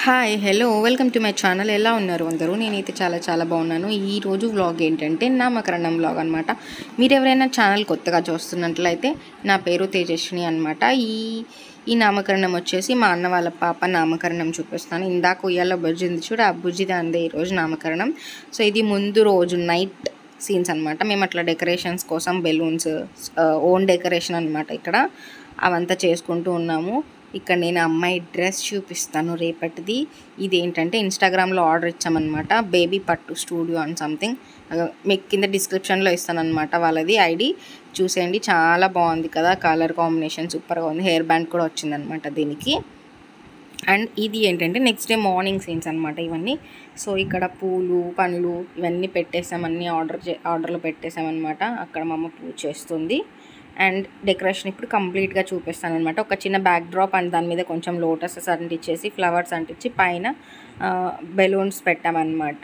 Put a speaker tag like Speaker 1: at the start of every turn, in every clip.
Speaker 1: hi hello welcome to my channel ఎలా ఉన్నారు అందరూ నేనైతే చాలా చాలా బాగున్నాను ఈ రోజు వ్లాగ్ ఏంటంటే నామకరణం వ్లాగ్ అనమాట మీరు ఎవరైనా ఛానల్ కొత్తగా చూస్తున్నట్లయితే నా పేరు తేజస్విని అనమాట ఈ ఈ నామకరణం వచ్చేసి మా అన్న వాళ్ళ పాప నామకరణం చూపిస్తాను ఇందాక ఉయ్యాల బుజ్జింది చూడు ఆ బుజ్జి దాందే ఈరోజు నామకరణం సో ఇది ముందు రోజు నైట్ సీన్స్ అనమాట మేము అట్లా డెకరేషన్స్ కోసం బెలూన్స్ ఓన్ డెకరేషన్ అనమాట ఇక్కడ అవంతా చేసుకుంటూ ఉన్నాము ఇక్కడ నేను అమ్మాయి డ్రెస్ చూపిస్తాను రేపటిది ఇది ఏంటంటే ఇన్స్టాగ్రామ్లో ఆర్డర్ ఇచ్చామన్నమాట బేబీ పట్టు స్టూడియో అని సంథింగ్ మీకు కింద డిస్క్రిప్షన్లో ఇస్తాను అనమాట వాళ్ళది ఐడి చూసేయండి చాలా బాగుంది కదా కలర్ కాంబినేషన్ సూపర్గా ఉంది హెయిర్ బ్యాండ్ కూడా వచ్చిందనమాట దీనికి అండ్ ఇది ఏంటంటే నెక్స్ట్ డే మార్నింగ్ సీన్స్ అనమాట ఇవన్నీ సో ఇక్కడ పూలు పండ్లు ఇవన్నీ పెట్టేసామన్నీ ఆర్డర్ చే ఆర్డర్లో పెట్టేసామన్నమాట అక్కడ మా అమ్మ పూజ చేస్తుంది అండ్ డెకరేషన్ ఇప్పుడు కంప్లీట్గా చూపిస్తాను అనమాట ఒక చిన్న బ్యాక్ డ్రాప్ అండ్ దాని మీద కొంచెం లోటసెస్ అంటించేసి ఫ్లవర్స్ అంటించి పైన బెలూన్స్ పెట్టామన్నమాట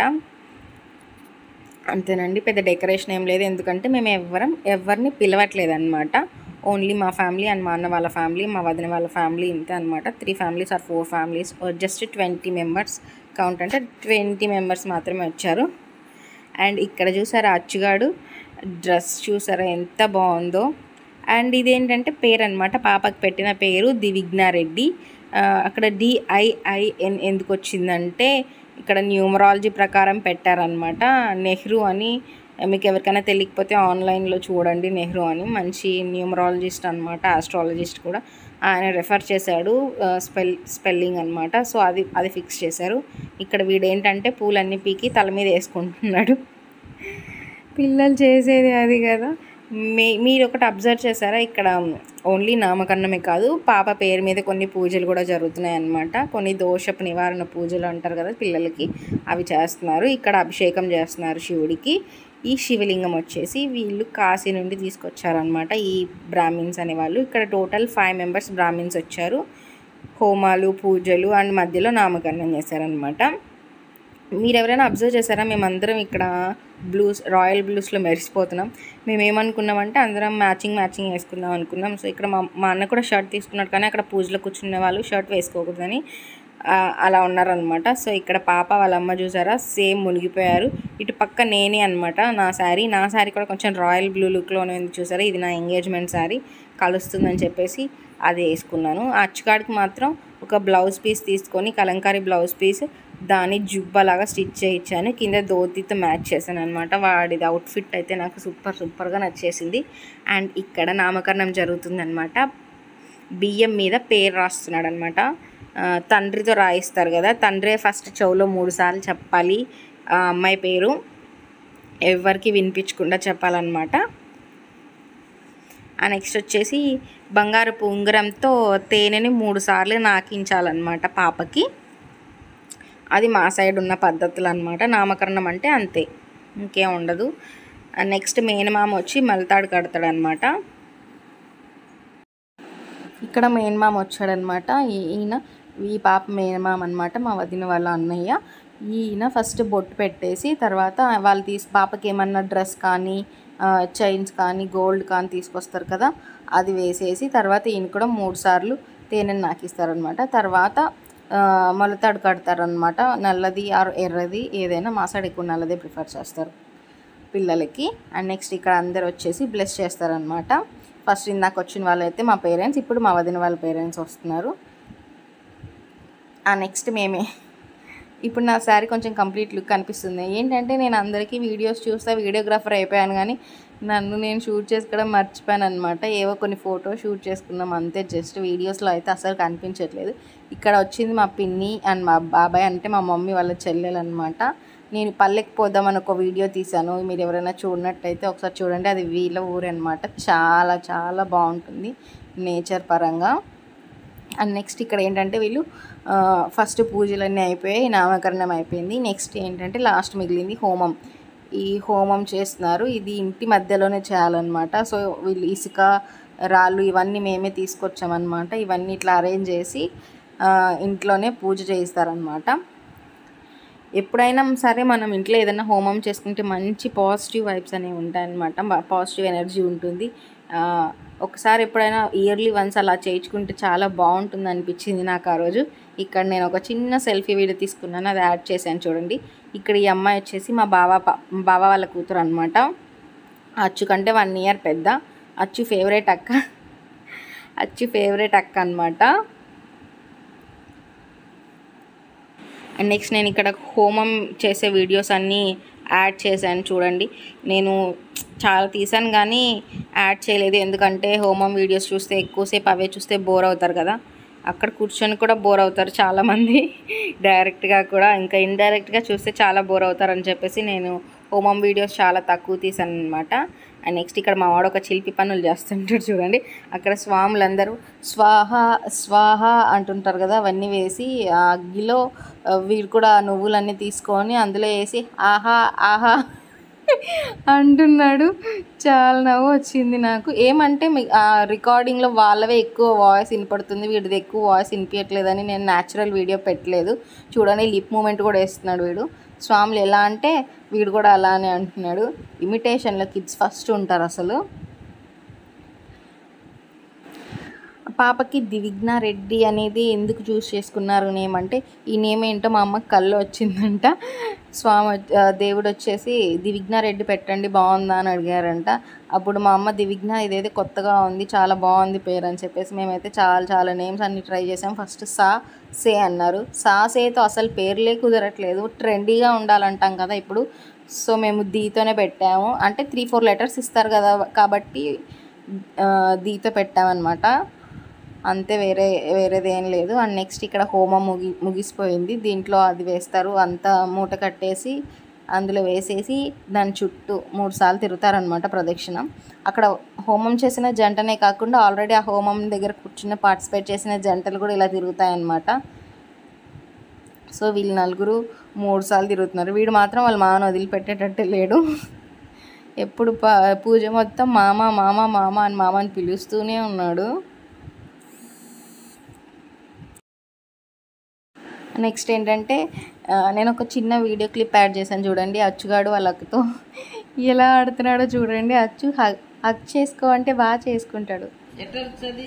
Speaker 1: అంతేనండి పెద్ద డెకరేషన్ ఏం లేదు ఎందుకంటే మేము ఎవరం ఎవరిని పిలవట్లేదు అనమాట ఓన్లీ మా ఫ్యామిలీ అండ్ మా అన్న వాళ్ళ ఫ్యామిలీ మా వదిన వాళ్ళ ఫ్యామిలీ ఇంతే అనమాట three families or four families just twenty members count అంటే ట్వంటీ మెంబర్స్ మాత్రమే వచ్చారు అండ్ ఇక్కడ చూసారా అచ్చుగాడు డ్రెస్ చూసారా ఎంత బాగుందో అండ్ ఇదేంటంటే పేరు అనమాట పాపకి పెట్టిన పేరు దివిఘ్నారెడ్డి అక్కడ డిఐఐఎన్ ఎందుకు వచ్చిందంటే ఇక్కడ న్యూమరాలజీ ప్రకారం పెట్టారనమాట నెహ్రూ అని మీకు ఎవరికైనా తెలియకపోతే ఆన్లైన్లో చూడండి నెహ్రూ అని మంచి న్యూమరాలజిస్ట్ అనమాట ఆస్ట్రాలజిస్ట్ కూడా ఆయన రెఫర్ చేశాడు స్పెల్ స్పెల్లింగ్ అనమాట సో అది అది ఫిక్స్ చేశారు ఇక్కడ వీడేంటంటే పూలన్నీ పీకి తల మీద వేసుకుంటున్నాడు పిల్లలు చేసేది అది కదా మీ మీరు ఒకటి అబ్జర్వ్ చేశారా ఇక్కడ ఓన్లీ నామకరణమే కాదు పాప పేరు మీద కొన్ని పూజలు కూడా జరుగుతున్నాయి అన్నమాట కొన్ని దోషపు నివారణ పూజలు అంటారు కదా పిల్లలకి అవి చేస్తున్నారు ఇక్కడ అభిషేకం చేస్తున్నారు శివుడికి ఈ శివలింగం వచ్చేసి వీళ్ళు కాశీ నుండి తీసుకొచ్చారనమాట ఈ బ్రాహ్మిన్స్ అనేవాళ్ళు ఇక్కడ టోటల్ ఫైవ్ మెంబర్స్ బ్రాహ్మిన్స్ వచ్చారు హోమాలు పూజలు అండ్ మధ్యలో నామకరణం చేశారనమాట మీరు ఎవరైనా అబ్జర్వ్ చేశారా మేమందరం ఇక్కడ బ్లూస్ రాయల్ బ్లూస్లో మెరిసిపోతున్నాం మేము ఏమనుకున్నామంటే అందరం మ్యాచింగ్ మ్యాచింగ్ వేసుకుందాం అనుకున్నాం సో ఇక్కడ మా మా అన్న కూడా షర్ట్ తీసుకున్నాడు కానీ అక్కడ పూజలో కూర్చునే వాళ్ళు షర్ట్ వేసుకోకూడదని అలా ఉన్నారనమాట సో ఇక్కడ పాప వాళ్ళ అమ్మ చూసారా సేమ్ మునిగిపోయారు ఇటు పక్క నేనే అనమాట నా శారీ నా శారీ కూడా కొంచెం రాయల్ బ్లూ లుక్లోనే ఉంది చూసారా ఇది నా ఎంగేజ్మెంట్ శారీ కలుస్తుందని చెప్పేసి అది వేసుకున్నాను ఆ అచ్చుకాడికి మాత్రం ఒక బ్లౌజ్ పీస్ తీసుకొని కలంకారీ బ్లౌజ్ పీస్ దాన్ని జుబ్బలాగా స్టిచ్ చేయించాను కింద ధోతితో మ్యాచ్ చేశాను అనమాట వాడిది అవుట్ఫిట్ అయితే నాకు సూపర్ సూపర్గా నచ్చేసింది అండ్ ఇక్కడ నామకరణం జరుగుతుందనమాట బియ్యం మీద పేరు రాస్తున్నాడు అనమాట తండ్రితో రాయిస్తారు కదా తండ్రే ఫస్ట్ చెవులో మూడు సార్లు చెప్పాలి ఆ అమ్మాయి పేరు ఎవరికి వినిపించకుండా చెప్పాలన్నమాట ఆ నెక్స్ట్ వచ్చేసి బంగారపు ఉంగరంతో తేనెని మూడు సార్లు నాకించాలన్నమాట పాపకి అది మా సైడ్ ఉన్న పద్ధతులు అనమాట నామకరణం అంటే అంతే ఇంకేం ఉండదు నెక్స్ట్ మేనమామ వచ్చి మలతాడు కడతాడనమాట ఇక్కడ మేనమామ వచ్చాడనమాట ఈయన ఈ పాప మేనమామ అనమాట మా వదిన వాళ్ళ అన్నయ్య ఈయన ఫస్ట్ బొట్టు పెట్టేసి తర్వాత వాళ్ళు తీసి పాపకి ఏమన్నా డ్రెస్ కానీ చైన్స్ కానీ గోల్డ్ కానీ తీసుకొస్తారు కదా అది వేసేసి తర్వాత ఈయన కూడా మూడు సార్లు తేనెని నాకిస్తారనమాట తర్వాత మొలతాడు కడతారనమాట నల్లది ఆర్ ఎర్రది ఏదైనా మా సైడ్ ఎక్కువ నల్లదే ప్రిఫర్ చేస్తారు పిల్లలకి అండ్ నెక్స్ట్ ఇక్కడ అందరు వచ్చేసి బ్లెస్ చేస్తారనమాట ఫస్ట్ ఇందాక వచ్చిన వాళ్ళైతే మా పేరెంట్స్ ఇప్పుడు మా వదిన వాళ్ళ పేరెంట్స్ వస్తున్నారు ఆ నెక్స్ట్ మేమే ఇప్పుడు నా శారీ కొంచెం కంప్లీట్ లుక్ కనిపిస్తుంది ఏంటంటే నేను అందరికీ వీడియోస్ చూస్తే వీడియోగ్రాఫర్ అయిపోయాను కానీ నన్ను నేను షూట్ చేసుకోవడం మర్చిపోయాను అనమాట ఏవో కొన్ని ఫోటో షూట్ చేసుకున్నాం అంతే జస్ట్ వీడియోస్లో అయితే అసలు కనిపించట్లేదు ఇక్కడ వచ్చింది మా పిన్ని అండ్ మా బాబాయ్ అంటే మా మమ్మీ వాళ్ళ చెల్లెలు అనమాట నేను పల్లెకి పోదామని ఒక వీడియో తీశాను మీరు ఎవరైనా చూడనట్టయితే ఒకసారి చూడండి అది వీళ్ళ ఊరు అనమాట చాలా చాలా బాగుంటుంది నేచర్ పరంగా అండ్ నెక్స్ట్ ఇక్కడ ఏంటంటే వీళ్ళు ఫస్ట్ పూజలన్నీ అయిపోయాయి నామకరణం అయిపోయింది నెక్స్ట్ ఏంటంటే లాస్ట్ మిగిలింది హోమం ఈ హోమం చేస్తున్నారు ఇది ఇంటి మధ్యలోనే చేయాలన్నమాట సో వీళ్ళు ఇసుక రాళ్ళు ఇవన్నీ మేమే తీసుకొచ్చామన్నమాట ఇవన్నీ ఇట్లా అరేంజ్ చేసి ఇంట్లోనే పూజ చేయిస్తారనమాట ఎప్పుడైనా సరే మనం ఇంట్లో ఏదైనా హోమం చేసుకుంటే మంచి పాజిటివ్ వైబ్స్ అనేవి ఉంటాయన్నమాట పాజిటివ్ ఎనర్జీ ఉంటుంది ఒకసారి ఎప్పుడైనా ఇయర్లీ వన్స్ అలా చేయించుకుంటే చాలా బాగుంటుంది అనిపించింది నాకు ఆ రోజు ఇక్కడ నేను ఒక చిన్న సెల్ఫీ వీడియో తీసుకున్నాను అది యాడ్ చేశాను చూడండి ఇక్కడ ఈ అమ్మాయి వచ్చేసి మా బావ పా- బావ వాళ్ళ కూతురు అనమాట అచ్చు కంటే వన్ ఇయర్ పెద్ద అచ్చు ఫేవరెట్ అక్క అచ్చు ఫేవరెట్ అక్క అనమాట అండ్ నెక్స్ట్ నేను ఇక్కడ హోమం చేసే వీడియోస్ అన్నీ యాడ్ చేశాను చూడండి నేను చాలా తీసాను కానీ యాడ్ చేయలేదు ఎందుకంటే హోమం వీడియోస్ చూస్తే ఎక్కువసేపు అవే చూస్తే బోర్ అవుతారు కదా అక్కడ కూర్చొని కూడా బోర్ అవుతారు చాలామంది డైరెక్ట్గా కూడా ఇంకా ఇండైరెక్ట్గా చూస్తే చాలా బోర్ అవుతారు అని చెప్పేసి నేను హోమం వీడియోస్ చాలా తక్కువ తీసాను అనమాట అండ్ నెక్స్ట్ ఇక్కడ మా వాడు ఒక చిలిపి పనులు చేస్తుంటాడు చూడండి అక్కడ స్వాములందరూ స్వాహ స్వాహ అంటుంటారు కదా అవన్నీ వేసి ఆ అగ్గిలో ఆ, వీడు కూడా నువ్వులన్నీ తీసుకొని అందులో వేసి ఆహా ఆహా అంటున్నాడు చాలా నవ్వు వచ్చింది నాకు ఏమంటే మీ ఆ రికార్డింగ్లో వాళ్ళవే ఎక్కువ వాయిస్ వినపడుతుంది వీడిది ఎక్కువ వాయిస్ వినిపించట్లేదని నేను న్యాచురల్ వీడియో పెట్టలేదు చూడండి లిప్ మూమెంట్ కూడా వేస్తున్నాడు వీడు స్వాములు ఎలా అంటే వీడు కూడా అలానే అంటున్నాడు ఇమిటేషన్లో కిడ్స్ ఫస్ట్ ఉంటారు అసలు పాపకి దివిఘ్న రెడ్డి అనేది ఎందుకు చూస్ చేసుకున్నారు నేమ్ అంటే ఈ నేమ్ ఏంటో మా అమ్మకి కళ్ళు వచ్చిందంట స్వామి వచ్చ- ఆ, దేవుడు వచ్చేసి దివిఘ్న రెడ్డి పెట్టండి బాగుందా అని అడిగారంట అప్పుడు మా అమ్మ దివిఘ్న ఇదేదో కొత్తగా ఉంది చాలా బాగుంది పేరు అని చెప్పేసి మేమైతే చాలా చాలా నేమ్స్ అన్ని ట్రై చేసాం ఫస్ట్ సా సే అన్నారు సా సేతో అసలు పేర్లే కుదరట్లేదు ట్రెండీగా ఉండాలంటాం కదా ఇప్పుడు సో మేము దీతోనే పెట్టాము అంటే త్రీ ఫోర్ లెటర్స్ ఇస్తారు కదా కాబట్టి ఆ, దీతో పెట్టామన్నమాట అంతే వేరే వేరేది ఏం లేదు అండ్ నెక్స్ట్ ఇక్కడ హోమం ముగి ముగిసిపోయింది దీంట్లో అది వేస్తారు అంతా మూట కట్టేసి అందులో వేసేసి దాని చుట్టూ మూడు సార్లు తిరుగుతారనమాట ప్రదక్షిణం అక్కడ హోమం చేసిన జంటనే కాకుండా ఆల్రెడీ ఆ హోమం దగ్గర కూర్చున్న పార్టిసిపేట్ చేసిన జంటలు కూడా ఇలా తిరుగుతాయన్నమాట సో వీళ్ళు నలుగురు మూడు సార్లు తిరుగుతున్నారు వీడు మాత్రం వాళ్ళ మామను వదిలిపెట్టేటట్టు లేడు ఎప్పుడు ప పూజ మొత్తం మామ మామ మామ అని మామ అని పిలుస్తూనే ఉన్నాడు నెక్స్ట్ ఏంటంటే ఆ, నేను ఒక చిన్న వీడియో క్లిప్ యాడ్ చేశాను చూడండి అచ్చుగాడు వాళ్ళ అక్కతో ఎలా ఆడుతున్నాడో చూడండి అచ్చు హగ్ హగ్ చేసుకో అంటే బాగా చేసుకుంటాడు
Speaker 2: ఎట్లా వస్తుంది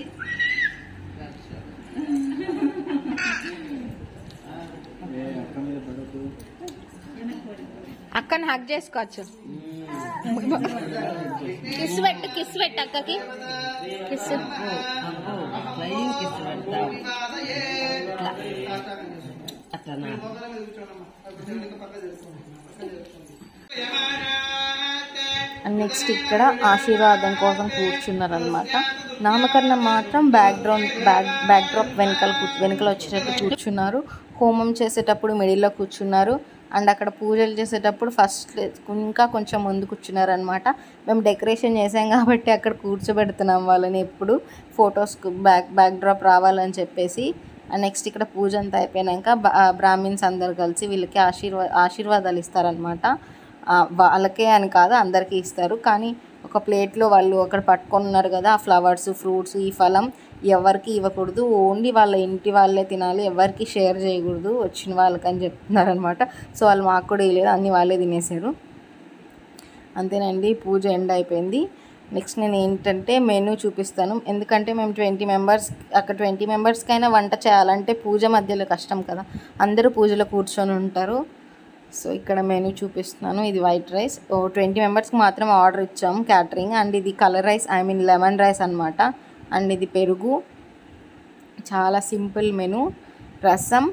Speaker 1: అక్కని హగ్ చేసుకోవచ్చు కిస్ పెట్టు కిస్ పెట్టు అక్కకి కిస్
Speaker 2: ఫ్లయింగ్ కిస్ పెడతావు ఇట్లా అట్లనా
Speaker 1: అండ్ నెక్స్ట్ ఇక్కడ ఆశీర్వాదం కోసం కూర్చున్నారనమాట నామకరణం మాత్రం బ్యాక్గ్రౌండ్ బ్యాక్ బ్యాక్ డ్రాప్ వెనకాల కూ- వెనకాల వచ్చేటట్టు కూర్చున్నారు హోమం చేసేటప్పుడు మిడిల్లో కూర్చున్నారు అండ్ అక్కడ పూజలు చేసేటప్పుడు ఫస్ట్ ఇంకా కొంచెం ముందు కూర్చున్నారనమాట మేము డెకరేషన్ చేసాం కాబట్టి అక్కడ కూర్చోబెడుతున్నాం వాళ్ళని ఎప్పుడు ఫొటోస్కు బ్యాక్ బ్యాక్ డ్రాప్ రావాలని చెప్పేసి అండ్ నెక్స్ట్ ఇక్కడ పూజ అంతా అయిపోయాక బ్రాహ్మిన్స్ అందరు కలిసి వీళ్ళకి ఆశీర్వా ఆశీర్వాదాలు ఇస్తారనమాట ఆ, వాళ్ళకే అని కాదు అందరికీ ఇస్తారు కానీ ఒక ప్లేట్లో వాళ్ళు అక్కడ పట్టుకొని ఉన్నారు కదా ఆ ఫ్లవర్స్ ఫ్రూట్స్ ఈ ఫలం ఎవరికి ఇవ్వకూడదు ఓన్లీ వాళ్ళ ఇంటి వాళ్ళే తినాలి ఎవరికి షేర్ చేయకూడదు వచ్చిన వాళ్ళకి అని చెప్తున్నారు అనమాట సో వాళ్ళు మాకు కూడా ఇవ్వలేదు అన్ని వాళ్ళే తినేసారు అంతేనండి పూజ ఎండ్ అయిపోయింది నెక్స్ట్ నేను ఏంటంటే మెనూ చూపిస్తాను ఎందుకంటే మేము ట్వంటీ మెంబర్స్ అక్కడ ట్వంటీ మెంబర్స్కైనా వంట చేయాలంటే పూజ మధ్యలో కష్టం కదా అందరూ పూజలో కూర్చొని ఉంటారు సో ఇక్కడ మెనూ చూపిస్తున్నాను ఇది వైట్ రైస్ ఓ ట్వంటీ మెంబర్స్కి మాత్రం ఆర్డర్ ఇచ్చాము క్యాటరింగ్ అండ్ ఇది colour rice I mean lemon rice అనమాట అండ్ ఇది పెరుగు చాలా సింపుల్ మెనూ రసం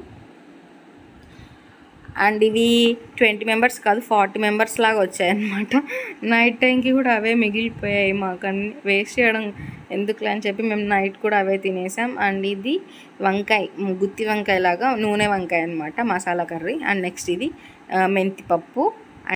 Speaker 1: అండ్ ఇవి ట్వంటీ మెంబర్స్ కాదు ఫార్టీ మెంబర్స్ లాగా వచ్చాయన్నమాట నైట్ టైంకి కూడా అవే మిగిలిపోయాయి మాకు అన్ని వేస్ట్ చేయడం ఎందుకులే అని చెప్పి మేము నైట్ కూడా అవే తినేసాం అండ్ ఇది వంకాయ గుత్తి వంకాయ లాగా నూనె వంకాయ అనమాట మసాలా కర్రీ అండ్ నెక్స్ట్ ఇది ఆ, మెంతి పప్పు